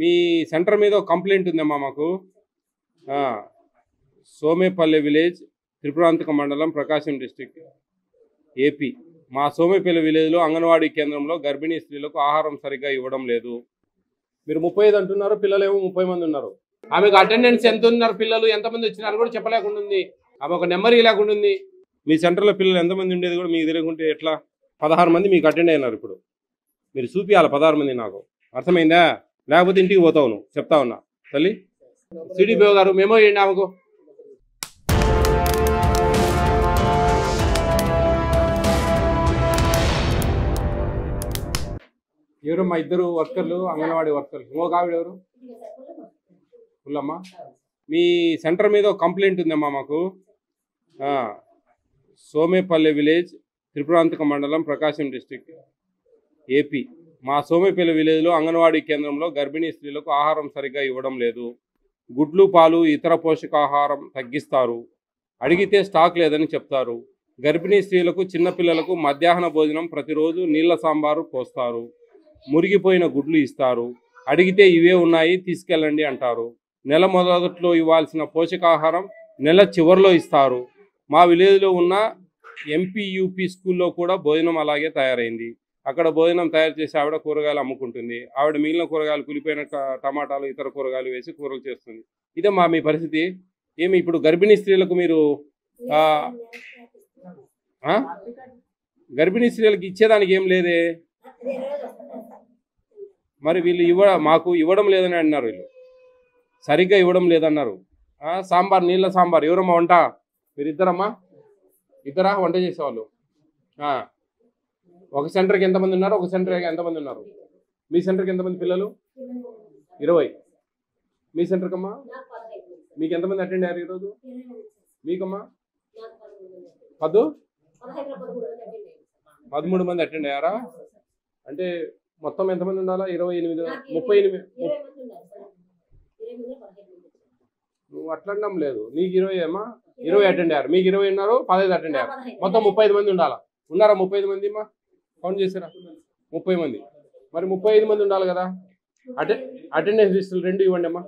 మీ centre మీద ఒక complaint ఉందమ్మా మాకు ఆ, సోమేపల్లె విలేజ్ త్రిపురాంతక మండలం ప్రకాశం డిస్టిక్ ఏపీ మా సోమేపల్లి విలేజ్లో అంగన్వాడీ కేంద్రంలో గర్భిణీ స్త్రీలకు ఆహారం సరిగ్గా ఇవ్వడం లేదు మీరు ముప్పై ఐదు అంటున్నారు పిల్లలేమో ముప్పై మంది ఉన్నారు ఆమెకు అటెండెన్స్ ఎంత ఉన్నారు పిల్లలు ఎంతమంది వచ్చినారు కూడా చెప్పలేకుండా ఉంది ఆమె ఒక నెంబర్ ఇవ్వలేకుండా ఉంది మీ సెంటర్లో పిల్లలు ఎంతమంది ఉండేది కూడా మీకు తెలియకుంటే ఎట్లా పదహారు మంది మీకు అటెండ్ అయినారు ఇప్పుడు మీరు చూపియాలి పదహారు మంది నాకు అర్థమైందా లేకపోతే ఇంటికి పోతావు నువ్వు చెప్తా ఉన్నా తల్లి సిడిపిఓ గారు మేమో ఇవ్వండి ఆమెకు ఎవరు మా ఇద్దరు వర్కర్లు అంగన్వాడీ వర్కర్లు ఇంకొక ఆవిడ ఎవరు పుల్లమ్మ మీ సెంటర్ మీద ఒక కంప్లైంట్ ఉందమ్మా మాకు ఆ, సోమేపల్లె విలేజ్ త్రిపురాంతక మండలం ప్రకాశం డిస్టిక్ ఏపీ మా సోమేపల్లి విలేజ్లో అంగన్వాడీ కేంద్రంలో గర్భిణీ స్త్రీలకు ఆహారం సరిగ్గా ఇవ్వడం లేదు గుడ్లు పాలు ఇతర పోషకాహారం తగ్గిస్తారు అడిగితే స్టాక్ లేదని చెప్తారు గర్భిణీ స్త్రీలకు చిన్నపిల్లలకు మధ్యాహ్న భోజనం ప్రతిరోజు నీళ్ల సాంబారు పోస్తారు మురిగిపోయిన గుడ్లు ఇస్తారు అడిగితే ఇవే ఉన్నాయి తీసుకెళ్ళండి అంటారు నెల మొదట్లో ఇవ్వాల్సిన పోషకాహారం నెల చివరిలో ఇస్తారు మా విలేజ్లో ఉన్న ఎంపీయూపీ స్కూల్లో కూడా భోజనం అలాగే తయారైంది అక్కడ భోజనం తయారు చేసి ఆవిడ కూరగాయలు అమ్ముకుంటుంది ఆవిడ మిగిలిన కూరగాయలు కులిపోయిన ట- టమాటాలు ఇతర కూరగాయలు వేసి కూరలు చేస్తుంది ఇదే మా మీ పరిస్థితి ఏమి ఇప్పుడు గర్భిణీ స్త్రీలకు మీరు ఆ, ఆ? గర్భిణీ స్త్రీలకు ఇచ్చేదానికి ఏం లేదే మరి వీళ్ళు ఇవ్వ మాకు ఇవ్వడం లేదని అన్నారు వీళ్ళు సరిగ్గా ఇవ్వడం లేదన్నారు ఆ, సాంబార్ నీళ్ళ సాంబార్ ఎవరమ్మా వంట మీరు ఇద్దరమ్మా ఇద్దరా వంట చేసేవాళ్ళు ఆ. ఒక సెంటర్కి ఎంతమంది ఉన్నారు ఒక సెంటర్కి ఎంతమంది ఉన్నారు మీ సెంటర్కి ఎంతమంది పిల్లలు ఇరవై మీ సెంటర్కి అమ్మా మీకు ఎంతమంది అటెండ్ అయ్యారు ఈరోజు మీకమ్మా పద్దు పదమూడు మంది అటెండ్ అయ్యారా అంటే మొత్తం ఎంతమంది ఉండాలా ఇరవై ఎనిమిది ముప్పై ఎనిమిది నువ్వు అట్లా అనడం లేదు నీకు ఇరవై అమ్మా ఇరవై అటెండ్ అయ్యారు మీకు ఇరవై ఉన్నారు పదహైదు అటెండ్ అయ్యారు మొత్తం ముప్పై ఐదు మంది ఉండాలా ఉన్నారా ముప్పై ఐదు మంది అమ్మా కౌంట్ చేసారా ముప్పై మంది మరి ముప్పై ఐదు మంది ఉండాలి కదా అటె అటెండెన్స్ లిస్టులు రెండు ఇవ్వండి అమ్మా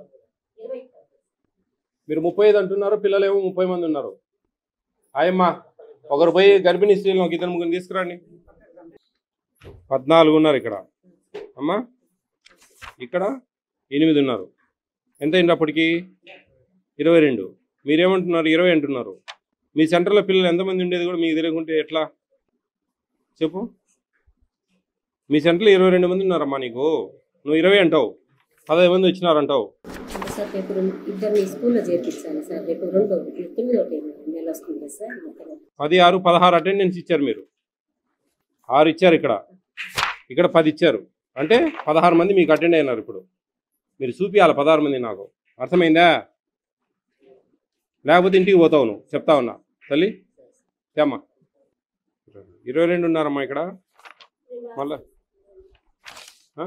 మీరు ముప్పై ఐదు అంటున్నారు పిల్లలేమో ముప్పై మంది ఉన్నారు ఆయమ్మా ఒకరు పోయి గర్భిణీ స్త్రీలను ఒక ఇద్దరు ముగ్గురు తీసుకురండి పద్నాలుగు ఉన్నారు ఇక్కడ అమ్మా ఇక్కడ ఎనిమిది ఉన్నారు ఎంత అయింది అప్పటికి ఇరవై రెండు మీరేమంటున్నారు ఇరవై అంటున్నారు మీ సెంటర్లో పిల్లలు ఎంతమంది ఉండేది కూడా మీకు తెలియకుంటే ఎట్లా చెప్పు మీ సెంటర్లో ఇరవై రెండు మంది ఉన్నారమ్మా నీకు నువ్వు ఇరవై అంటావు పదహైదు మంది వచ్చినారంటావు అంటే సార్ రేపు రెండు- ఇద్దరిని స్కూల్లో చేర్పించాలి సార్ రేపు రెండు తొమ్మిదో తేదీ నెల వస్తుంది కదా సార్ మొత్తం. పది ఆరు పదహారు అటెండెన్స్ ఇచ్చారు మీరు ఆరు ఇచ్చారు ఇక్కడ ఇక్కడ పది ఇచ్చారు అంటే పదహారు మంది మీకు అటెండ్ అయినారు ఇప్పుడు మీరు చూపియాలి పదహారు మంది నాకు అర్థమైందా లేకపోతే ఇంటికి పోతావు నువ్వు చెప్తా ఉన్నా తల్లి తేమ్మా ఇరవై రెండు ఉన్నారమ్మా ఇక్కడ మళ్ళా ఆ?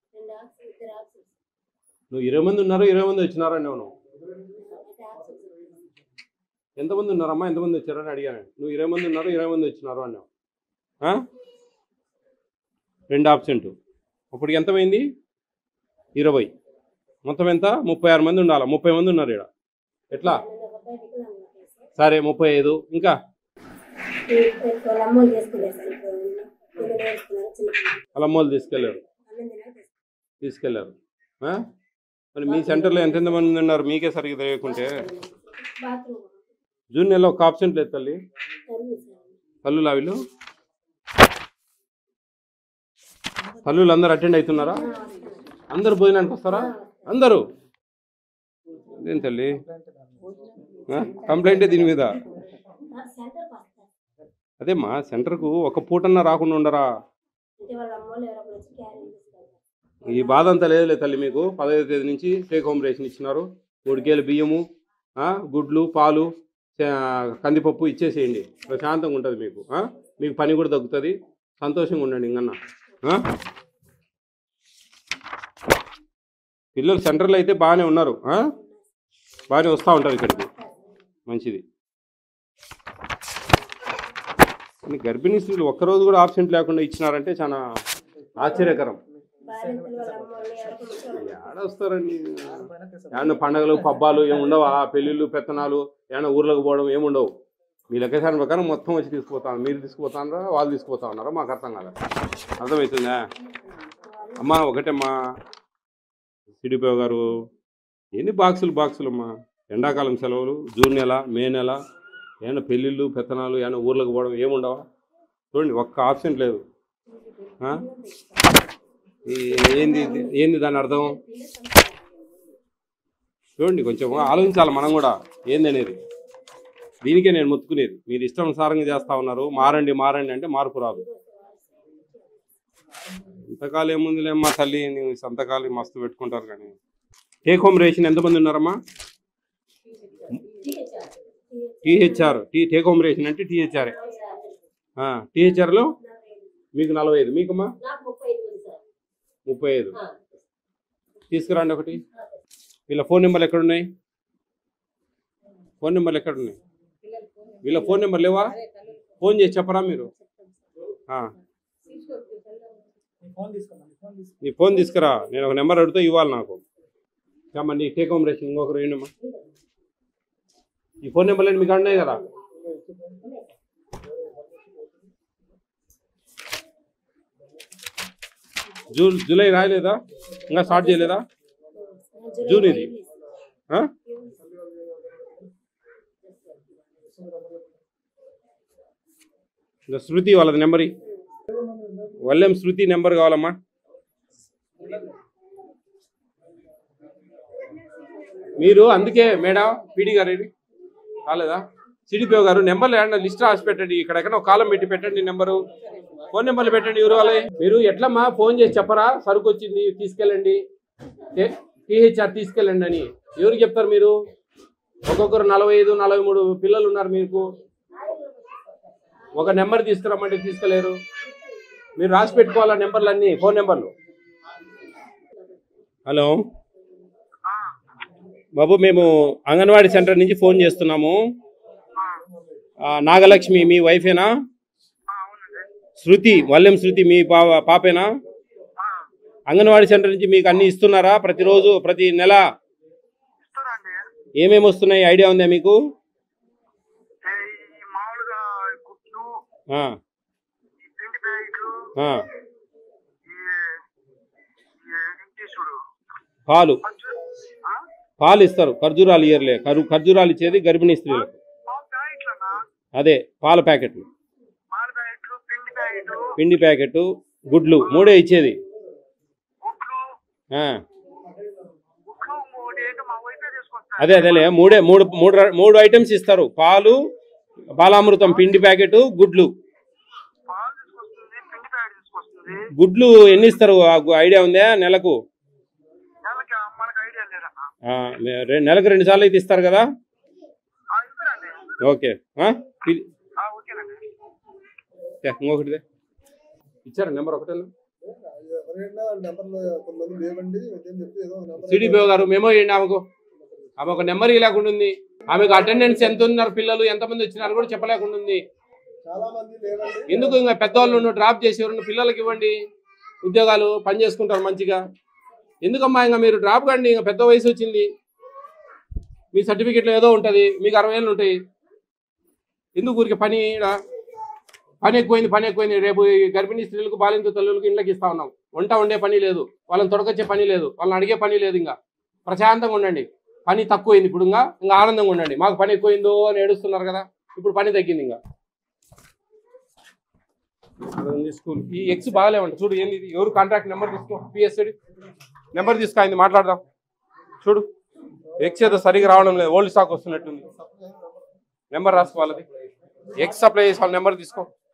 నువ్వు ఇరవై మంది ఉన్నారు ఇరవై మంది వచ్చినారా నువ్వు ఎంతమంది ఉన్నారమ్మా ఎంతమంది వచ్చారని అడిగాను నువ్వు ఇరవై మంది ఉన్నారు ఇరవై మంది వచ్చినారు అన్నావు ఆ? రెండు ఆబ్సెంట్ ఇప్పటికి ఎంతమైంది ఇరవై మొత్తం ఎంత ముప్పై ఆరు మంది ఉండాలి ముప్పై మంది ఉన్నారు ఇక్కడ ఎట్లా సరే ముప్పై ఐదు ఇంకా వాళ్ళ అమ్మోళ్ళు చేసుకున్నారు సార్ ఇప్పుడు పిల్లలు వేసుకున్నారు చిన్న పిల్లలు. వాళ్ళ అమ్మోళ్ళు తీసుకెళ్ళారు అన్నం తినాక తెస్తారు. తీసుకెళ్ళారు ఆ? మరి మీ సెంటర్లో ఎంతెంత మంది ఉన్నారు మీకే సరిగ్గా తెలియకుంటే బాత్రూమ్ జూన్ నెలలో ఒక ఆబ్సెంట్ లేదు తల్లి తరుము సార్ తల్లులా వీళ్ళు తల్లులు అందరు అటెండ్ అవుతున్నారా అందరు భోజనానికి వస్తారా అందరూ అదేం తల్లి కంప్లైంట్ దీని మీద సెంటర్ వస్తారు అదేమ్మా సెంటర్కు ఒక పూటన్నా రాకుండా ఉండరా అంటే వాళ్ళ అమ్మోళ్ళు ఎవరో ఒకరు వచ్చి క్యారీ తీసుకెళ్తారు ఈ బాధ అంతా లేదులే తల్లి మీకు పదహైదు తేదీ నుంచి టేక్ హోమ్ రేషన్ ఇచ్చినారు మూడు కేలు బియ్యము ఆ, గుడ్లు పాలు చా- కందిపప్పు ఇచ్చేసేయండి ప్రశాంతంగా ఉంటుంది మీకు ఆ? మీకు పని కూడా తగ్గుతుంది సంతోషంగా ఉండండి ఇంకన్నా ఆ? పిల్లలు సెంటర్లో అయితే బాగానే ఉన్నారు ఆ? బాగానే వస్తూ ఉంటారు ఇక్కడికి మంచిది కానీ గర్భిణీ స్త్రీలు ఒక్కరోజు కూడా ఆబ్సెంట్ లేకుండా ఇచ్చినారంటే చాలా ఆశ్చర్యకరం ఏడ వస్తారండి ఏమన్నా పండగలు పబ్బాలు ఏమి ఉండవా పెళ్ళిళ్ళు పెత్తనాలు ఏమన్నా ఊర్లోకి పోవడం ఏమి ఉండవు మీ లెక్కసారి ప్రకారం మొత్తం వచ్చి తీసుకుపోతాను మీరు తీసుకుపోతానరా వాళ్ళు తీసుకుపోతా ఉన్నారా మాకు అర్థం కాదు అర్థమవుతుందా అమ్మా ఒకటేమ్మా సిడిపోయి గారు ఎన్ని బాక్సులు బాక్సులు అమ్మా ఎండాకాలం సెలవులు జూన్ నెల మే నెల ఏమైనా పెళ్ళిళ్ళు పెత్తనాలు ఏమైనా ఊర్లోకి పోవడం ఏముండవా చూడండి ఒక్క ఆప్షన్ లేదు ఆ? ఈ- ఏంది ఇది? ఏంది దాని అర్థం చూడండి కొంచెం ఆలోచించాలి మనం కూడా ఏంది అనేది దీనికే నేను ముత్తుకునేది మీరు ఇష్టానుసారంగా చేస్తా ఉన్నారు మారండి మారండి అంటే మార్పు రాదు సంతకాలు ఏముందిలే మా తల్లి నీవు సంతకాలు మస్తు పెట్టుకుంటారు కానీ టేక్ హోమ్ రేషన్ ఎంతమంది ఉన్నారమ్మా T H R T take home ration అంటే టీహెచ్ఆర్ టీహెచ్ఆర్లో మీకు నలభై ఐదు మీకమ్మా నాకు ముప్పై ఐదు ఉంది సార్ ముప్పై ఐదు ఆ. తీసుకురండి ఒకటి వీళ్ళ ఫోన్ నెంబర్లు ఎక్కడున్నాయి ఫోన్ నెంబర్లు ఎక్కడున్నాయి వీళ్ళ ఫోన్ నెంబర్ లేవా ఫోన్ చేసి చెప్పరా మీరు ఆ. నీ ఫోన్ తీసుకురా నేను ఒక నెంబర్ అడిగితే ఇవ్వాలి నాకు అమ్మా నీ టేక్ హోమ్ రేషన్ ఇంకొకరు ఏంటమ్మా ఈ ఫోన్ నెంబర్లు మీకు ఉన్నాయి కదా జూ జూలై రాయలేదా ఇంకా స్టార్ట్ చేయలేదా జూన్ ఇది ఆ? ఇంకా శృతి వాళ్ళది నెంబర్ ఇ. వల్లెం శృతి నెంబర్ కావాలమ్మా మీరు అందుకే మేడం పీడి గారు ఇది కాలేదా సిడిపిఓ గారు నెంబర్లు ఏమన్నా లిస్ట్ రాసి పెట్టండి ఇక్కడ ఎక్కడ ఒక కాలం పెట్టి పెట్టండి నెంబరు ఫోన్ నెంబర్లు పెట్టండి ఎవరు వాళ్ళే మీరు ఎట్లమ్మా ఫోన్ చేసి చెప్పరా సరుకు వచ్చింది తీసుకెళ్ళండి టీహెచ్ఆర్ తీసుకెళ్ళండి అని ఎవరికి చెప్తారు మీరు ఒక్కొక్కరు నలభై ఐదు నలభై మూడు పిల్లలు ఉన్నారు మీకు ఒక నెంబర్ తీసుకురమ్మంటే తీసుకెలేరు మీరు రాసి పెట్టుకోవాలా నెంబర్లు అన్నీ ఫోన్ నెంబర్లు హలో బాబు మేము అంగన్వాడీ సెంటర్ నుంచి ఫోన్ చేస్తున్నాము ఆ, నాగలక్ష్మి మీ వైఫేనా శృతి వల్లెం శృతి మీ పా పాపేనా అంగన్వాడీ సెంటర్ నుంచి మీకు అన్ని ఇస్తున్నారా ప్రతిరోజు ప్రతి నెల ఏమేమి వస్తున్నాయి ఐడియా ఉందా మీకు ఈ మామూలుగా గుడ్లు ఆ, ఈ పిండి ప్యాకెట్లు ఆ, ఈ ఈ ఏంటి చూడు పాలు కొంచెం ఆ? పాలు ఇస్తారు ఖర్జూరాలు ఇయర్లే ఖరు ఖర్జూరాలు ఇచ్చేది గర్భిణీ స్త్రీలకు పావు ప్యాకెట్లన్నా అదే పాల ప్యాకెట్లు పాల ప్యాకెట్లు పిండి ప్యాకెట్లు పిండి ప్యాకెట్ గుడ్లు మూడే ఇచ్చేది గుడ్లు ఆ, గుడ్లు మూడు ఏంటో మా వైపే తీసుకొస్తారు అదే అదేలే మూడే మూడు మూడు ర- మూడు ఐటమ్స్ ఇస్తారు పాలు బాలామృతం పిండి ప్యాకెట్ గుడ్లు పాలు తీసుకొస్తుంది పిండి ప్యాకెట్ తీసుకొస్తుంది గుడ్లు ఎన్ని ఇస్తారు ఆ గు- ఐడియా ఉందా నెలకు నెలకి మనకు ఐడియా లేదన్నా ఆ, మే- రె- నెలకు రెండు సార్లు అయితే ఇస్తారు కదా ఆ, ఇస్తారండి ఓకే ఆ? ఇది ఆ, ఓకేనండి తే, ఇంకొకటిదే ఇచ్చారా నెంబర్ ఒకటేనా ఎవరైనా నెంబర్లు కొంతమంది లేవండి అని చెప్పి ఏదో నెంబర్ సిడిపిఓ గారు మేమో ఇవ్వండి ఆమెకు ఆమె ఒక నెంబర్ ఇవ్వలేకుండా ఉంది ఆమెకు అటెండెన్స్ ఎంత ఉన్నారు పిల్లలు ఎంతమంది వచ్చినారు కూడా చెప్పలేకుండా ఉంది చాలా మంది లేవండి ఎందుకు ఇంకా పెద్దవాళ్ళు డ్రాప్ చేసి ఎవరన్నా పిల్లలకి ఇవ్వండి ఉద్యోగాలు పని చేసుకుంటారు మంచిగా ఎందుకమ్మా ఇంకా మీరు డ్రాప్ కండి ఇంకా పెద్ద వయసు వచ్చింది మీ సర్టిఫికెట్లో ఏదో ఉంటుంది మీకు అరవై ఏళ్ళు ఉంటాయి ఎందుకు ఊరికి పని ఈడ? పని ఎక్కువైంది పని ఎక్కువైంది రేపు ఈ గర్భిణీ స్త్రీలకు బాలింత తల్లులకు ఇళ్ళకి ఇస్తా ఉన్నాం వంట వండే పని లేదు వాళ్ళని తొడకొచ్చే పని లేదు వాళ్ళని అడిగే పని లేదు ఇంకా ప్రశాంతంగా ఉండండి పని తక్కువైంది ఇప్పుడు ఇంకా ఇంకా ఆనందంగా ఉండండి మాకు పని ఎక్కువైందో అని ఏడుస్తున్నారు కదా ఇప్పుడు పని తగ్గింది ఇంకా అక్కడ ఉంది స్కూల్ ఈ ఎక్స్ బాగాలేమంట చూడు ఏంది ఇది ఎవరు కాంట్రాక్ట్ నెంబర్ తీసుకో పిఎస్డి నెంబర్ తీసుకో అయింది మాట్లాడదాం చూడు ఎక్స్ ఏదో సరిగా రావడం లేదు ఓల్డ్ స్టాక్ వస్తున్నట్టుంది నెంబర్ రాసుకో వాళ్ళది ఎక్స్ సప్లై చేసి వాళ్ళ నెంబర్ తీసుకో